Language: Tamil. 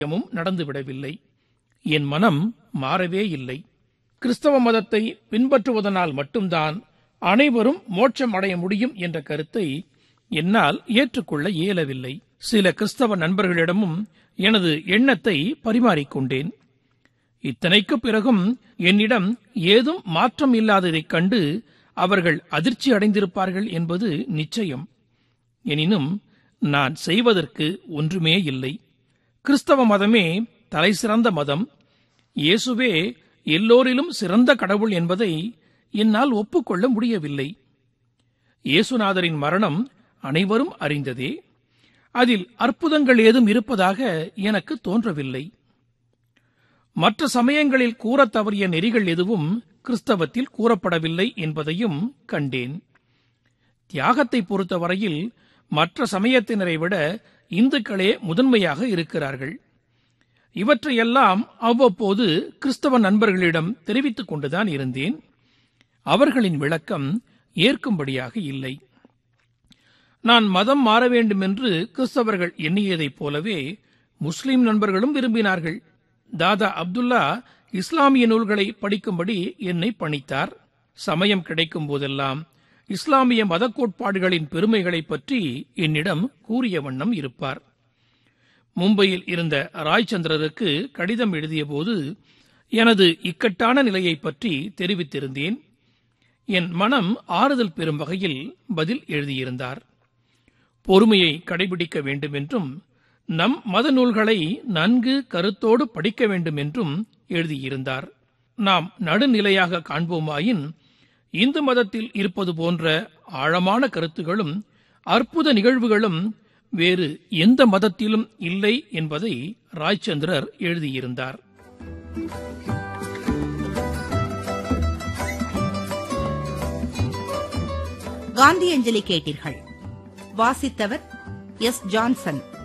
காரியமும் நடந்துவிடவில்லை என் மனம் மாறவே இல்லை கிறிஸ்தவ மதத்தை பின்பற்றுவதனால் மட்டும்தான் அனைவரும் மோட்சம் அடைய முடியும் என்ற கருத்தை என்னால் ஏற்றுக்கொள்ள இயலவில்லை சில கிறிஸ்தவ நண்பர்களிடமும் எனது எண்ணத்தை பரிமாறிக்கொண்டேன் இத்தனைக்கு பிறகும் என்னிடம் ஏதும் மாற்றம் இல்லாததைக் கண்டு அவர்கள் அதிர்ச்சி அடைந்திருப்பார்கள் என்பது நிச்சயம் எனினும் நான் செய்வதற்கு ஒன்றுமே இல்லை கிறிஸ்தவ மதமே தலைசிறந்த மதம் இயேசுவே எல்லோரிலும் சிறந்த கடவுள் என்பதை என்னால் ஒப்புக்கொள்ள முடியவில்லை இயேசுநாதரின் மரணம் அனைவரும் அறிந்ததே அதில் அற்புதங்கள் ஏதும் இருப்பதாக எனக்கு தோன்றவில்லை மற்ற சமயங்களில் கூறத் தவறிய நெறிகள் எதுவும் கிறிஸ்தவத்தில் கூறப்படவில்லை என்பதையும் கண்டேன் தியாகத்தை பொறுத்தவரையில் மற்ற சமயத்தினரை விட இந்துக்களே முதன்மையாக இருக்கிறார்கள் இவற்றையெல்லாம் அவ்வப்போது கிறிஸ்தவ நண்பர்களிடம் தெரிவித்துக் கொண்டுதான் இருந்தேன் அவர்களின் விளக்கம் ஏற்கும்படியாக இல்லை நான் மதம் மாற வேண்டும் என்று கிறிஸ்தவர்கள் எண்ணியதைப் போலவே முஸ்லிம் நண்பர்களும் விரும்பினார்கள் தாதா அப்துல்லா இஸ்லாமிய நூல்களை படிக்கும்படி என்னை பணித்தார் சமயம் கிடைக்கும் போதெல்லாம் இஸ்லாமிய மத கோட்பாடுகளின் பெருமைகளைப் பற்றி என்னிடம் கூறிய வண்ணம் இருப்பார் மும்பையில் இருந்த ராய்சந்திரருக்கு கடிதம் எழுதியபோது எனது இக்கட்டான நிலையைப் பற்றி தெரிவித்திருந்தேன் என் மனம் ஆறுதல் பெறும் வகையில் பதில் எழுதியிருந்தார் பொறுமையை கடைபிடிக்க வேண்டும் என்றும் நம் மத நூல்களை நன்கு கருத்தோடு படிக்க வேண்டும் என்றும் எழுதியிருந்தார் நாம் நடுநிலையாக காண்போமாயின் இந்து மதத்தில் இருப்பது போன்ற ஆழமான கருத்துகளும் அற்புத நிகழ்வுகளும் வேறு எந்த மதத்திலும் இல்லை என்பதை ராய்ச்சந்திரர் எழுதியிருந்தார் காந்தியஞ்சலி கேட்டீர்கள் வாசித்தவர் எஸ் ஜான்சன்